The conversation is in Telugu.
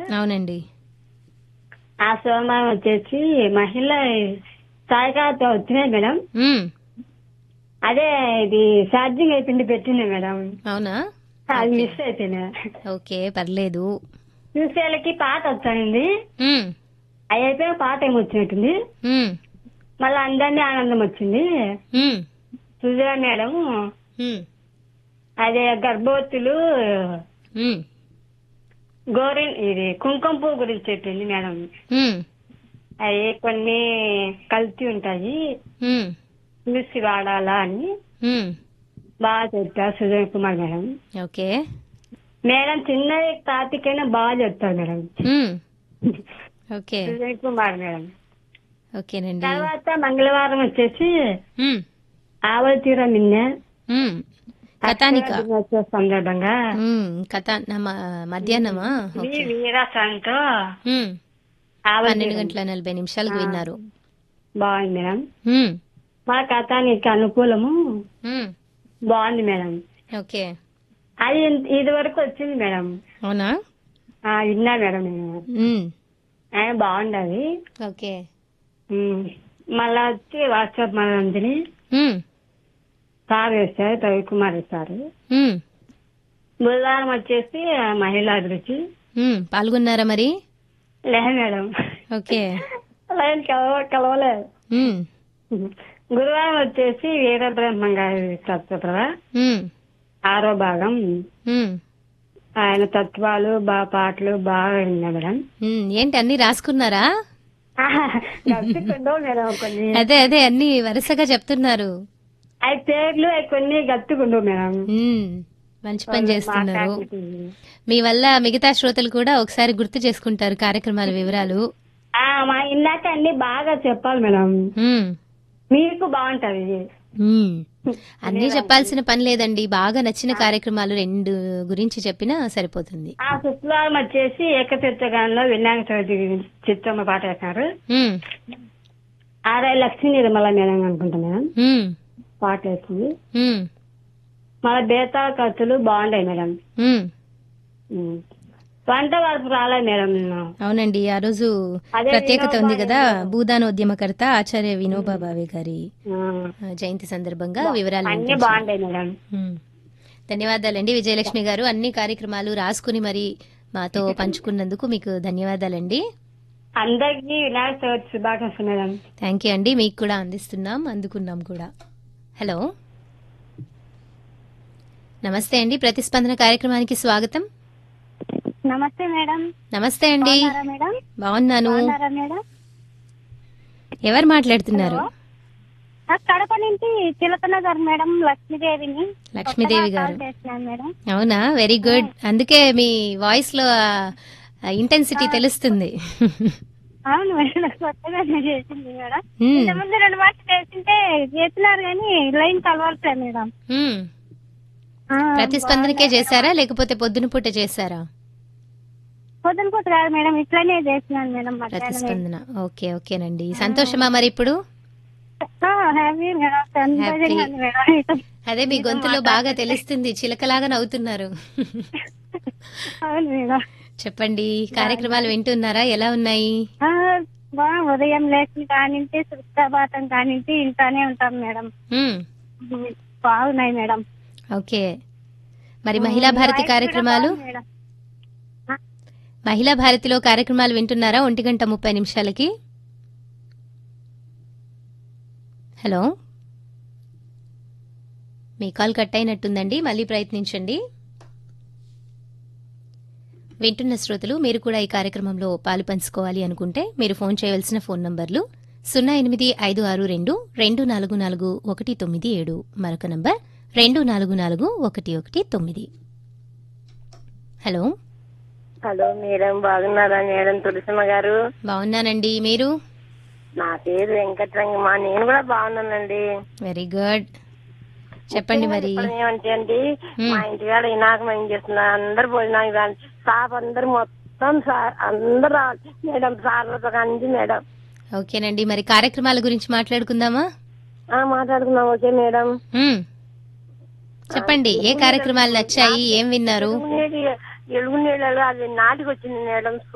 అవునండి ఆ సోమవారం వచ్చేసి మహిళ సాయకాలతో వచ్చినాయి మేడం మ్మ్. అదే ఇది ఛార్జింగ్ అయిపోయింది పెట్టింది మేడం అవునా అది మిస్ అయిపోయినా ఓకే పర్లేదు చూసేళ్ళకి పాట వచ్చాయండి మ్మ్. అది అయిపోయిన పాట ఏమి వచ్చినట్టుంది మ్మ్. మళ్ళీ అందరినీ ఆనందం వచ్చింది మ్మ్. సుజా మేడం మ్మ్. అదే గర్భవతులు మ్మ్. గోరి ఇది కుంకుమ పువ్వు గురించి చెప్పింది మేడం మ్మ్. అవి కొన్ని కల్తీ ఉంటాయి మ్మ్. చూసి వాడాలా అని మ్మ్. బాగా చెప్తారు Sujay Kumar madam okay madam చిన్నది టాపిక్ అయినా బాగా చెప్తారు మేడం మ్మ్. ఓకే సుజయ్ కుమార్ మేడం ఓకేనండి తర్వాత మంగళవారం వచ్చేసి మ్మ్. ఆవల తీర మిన్న మ్మ్. కథానిక దినోత్సవ సందర్భంగా మ్మ్. కథ నమ- మధ్యాహ్నమా మీ ఓకే వీరాసంతో మ్మ్. ఆవల పన్నెండు గంటల నలభై నిమిషాలకు విన్నారు బాగుంది మేడం మ్మ్. మా కథానికి అనుకూలము మ్మ్. బాగుంది మేడం ఓకే అది ఇన్- ఇది వరకు వచ్చింది మేడం అవునా ఆ, విన్నా మేడం నేను మ్మ్. ఆ, బాగుండదు ఓకే ఉమ్. మళ్ళా వచ్చి వాట్సాప్ మనందిని మ్మ్. సార్ వేస్తారు రవికుమార్ ఇస్తారు మ్మ్. బుధవారం వచ్చేసి ఆ, మహిళా అభిరుచి మ్మ్. పాల్గొన్నారా మరి లేదు మేడం ఓకే లైన్ కలవ కలవలేదు మ్మ్. గురువారం వచ్చేసి వీరబ్రహ్మం గారి తత్వప్రభ మ్మ్. ఆరో ఆరో భాగం మ్మ్. ఆయన తత్వాలు బా పాటలు బాగా విన్నా మేడం మ్మ్. ఏంటి అన్ని రాసుకున్నారా గట్టుకుండో మేడం కొన్ని అదే అదే అన్ని వరుసగా చెప్తున్నారు అవి పేర్లు అవి కొన్ని గట్టుకుండో మేడం మ్మ్. మంచి పని చేస్తున్నారు మాట్లాడుతుంది. మీ వల్ల మిగతా శ్రోతలు కూడా ఒకసారి గుర్తు చేసుకుంటారు కార్యక్రమాల వివరాలు ఆ, మా ఇందాక అన్ని బాగా చెప్పాలి మేడం మ్మ్. మీకు బాగుంటది మ్మ్. అన్నీ చెప్పాల్సిన పని లేదండి బాగా నచ్చిన కార్యక్రమాలు రెండు గురించి చెప్పినా సరిపోతుంది ఆ శుక్రవారం వచ్చేసి ఏకతీర్థగానంలో వినాయక చవితి చిత్రమ్మ పాట వేశారు మ్మ్. ఆర్ఐ లక్ష్మీ నిర్మల మేడం అనుకుంటా మేడం మ్మ్. పాట వేసింది మ్మ్. మళ్ళీ బేతాళ ఖర్చులు బాగుంటాయి మేడం మ్మ్. ఉమ్. వంట వరకు రాలే మేడం నేను అవునండి ఆ రోజు అదే ప్రత్యేకత ఉంది వినోబా కదా భూదానోద్యమకర్త ఆచార్య వినోబా భావే గారి ఆ, ఆ, జయంతి సందర్భంగా వివరాలు అన్ని వినిపించారు. బాగుంటాయి మేడం మ్మ్. ధన్యవాదాలండి విజయలక్ష్మి గారు అన్ని కార్యక్రమాలు రాసుకుని మరి మాతో పంచుకున్నందుకు మీకు ధన్యవాదాలండి అందరికీ వినాయక చవితి శుభాకాంక్షలు మేడం థ్యాంక్ యూ అండి మీకు కూడా అందిస్తున్నాం అందుకున్నాం కూడా హలో నమస్తే అండి ప్రతిస్పందన కార్యక్రమానికి స్వాగతం నమస్తే మేడం నమస్తే అండి బాగున్నారా మేడం బాగున్నాను బాగున్నారా మేడం ఎవరు మాట్లాడుతున్నారు ఆ, కడప నుంచి చిలకనగర్ మేడం లక్ష్మీదేవిని లక్ష్మీదేవి కొత్తగా గారు కాల్ చేస్తున్నాను మేడం అవునా వెరీ గుడ్ అందుకే మీ వాయిస్ లో ఇంటెన్సిటీ తెలుస్తుంది అవును మేడం కొత్తగా చేసింది మేడం మ్మ్. ఇంతకుముందు రెండు మాటలు చేసింటే చేస్తున్నారు కానీ లైన్ కలవట్లేదు మేడం మ్మ్. ఆ, ప్రతిస్పందనకే చేశారా లేకపోతే పొద్దున పూట చేశారా పొద్దున పూట కాదు మేడం ఇట్లానే చేస్తున్నాను మేడం మధ్యాహ్నం ప్రతిస్పందన ఓకే ఓకేనండి సంతోషమా మరి ఇప్పుడు ఆ, హ్యాపీ మేడం సంతోషంగా ఉంది మేడం ఇటు. అదే మీ గొంతులో బాగా తెలుస్తుంది చిలకలాగా నవ్వుతున్నారు అవును మేడం చెప్పండి కార్యక్రమాలు వింటున్నారా ఎలా ఉన్నాయి ఆ, బా ఉదయం లేచి కానించి సుప్రభాతం కానించి ఇంట్లోనే ఉంటాం మేడం మ్మ్. బాగున్నాయి మేడం ఓకే మరి మహిళా భారతి కార్యక్రమాలు మేడం మహిళా భారతిలో కార్యక్రమాలు వింటున్నారా ఒంటి గంట ముప్పై నిమిషాలకి హలో మీ కాల్ కట్ అయినట్టుందండి మళ్ళీ ప్రయత్నించండి వింటున్న శ్రోతలు మీరు కూడా ఈ కార్యక్రమంలో పాలు పంచుకోవాలి అనుకుంటే మీరు ఫోన్ చేయవలసిన ఫోన్ నంబర్లు సున్నా ఎనిమిది ఐదు ఆరు రెండు రెండు నాలుగు నాలుగు ఒకటి తొమ్మిది ఏడు మరొక నంబర్ రెండు నాలుగు నాలుగు ఒకటి ఒకటి తొమ్మిది హలో హలో మేడం బాగున్నారా మేడం తులసమ్మ గారు బాగున్నానండి మీరు నా పేరు వెంకటరంగమ్మ నేను కూడా బాగున్నానండి వెరీ గుడ్ చెప్పండి మరి ఏమంటే అండి మా ఇంటికాడ ఇనాకం ఏం చేస్తున్నా అందరు భోజనానికి రాని స్టాఫ్ అందరు మొత్తం సార్ అందరు రావాలి మేడం సార్లతో కంచి మేడం ఓకేనండి మరి కార్యక్రమాల గురించి మాట్లాడుకుందామా ఆ మాట్లాడుకుందాం ఓకే మేడం మ్మ్. చెప్పండి ఏ కార్యక్రమాలు నచ్చాయి ఏం విన్నారు ఎలుగు నీళ్ళు అది నాటికి వచ్చింది మేడం